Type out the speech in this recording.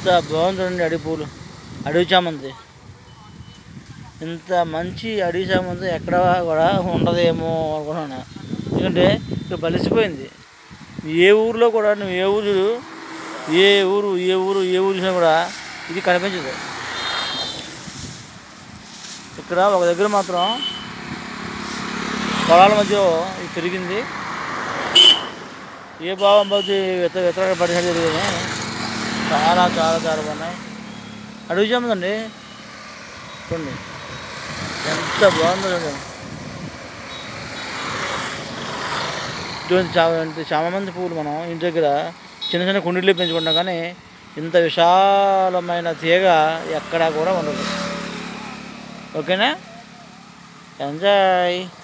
బాగుంది చూడండి అడవి పూలు అడవి చామంతి ఇంత మంచి అడవి చామంతి ఎక్కడ కూడా ఉండదేమో అనుకున్నాను ఎందుకంటే ఇక్కడ బలిసిపోయింది ఏ ఊర్లో కూడా నువ్వు ఏ ఊరు చూడు, ఏ ఊరు ఏ ఊరు ఏ ఊరు చూసినా కూడా ఇది కనిపించదు ఇక్కడ ఒక దగ్గర మాత్రం పొలాల మధ్య ఇది తిరిగింది ఏ భావం పోతే ఇతర ఇతర పడినట్టు జరిగింది చాలా చాలా చాలా బాగున్నాయి అడుగు చెమ్మదండి చూడండి ఎంత బాగుందో చూడండి ఇటువంటి చా ఇంత చాలా మంది పువ్వులు మనం ఇంటి దగ్గర చిన్న చిన్న కుండీలు పెంచుకుంటాం కానీ ఇంత విశాలమైన తీగ ఎక్కడా కూడా ఉండదు ఓకేనా ఎంజాయ్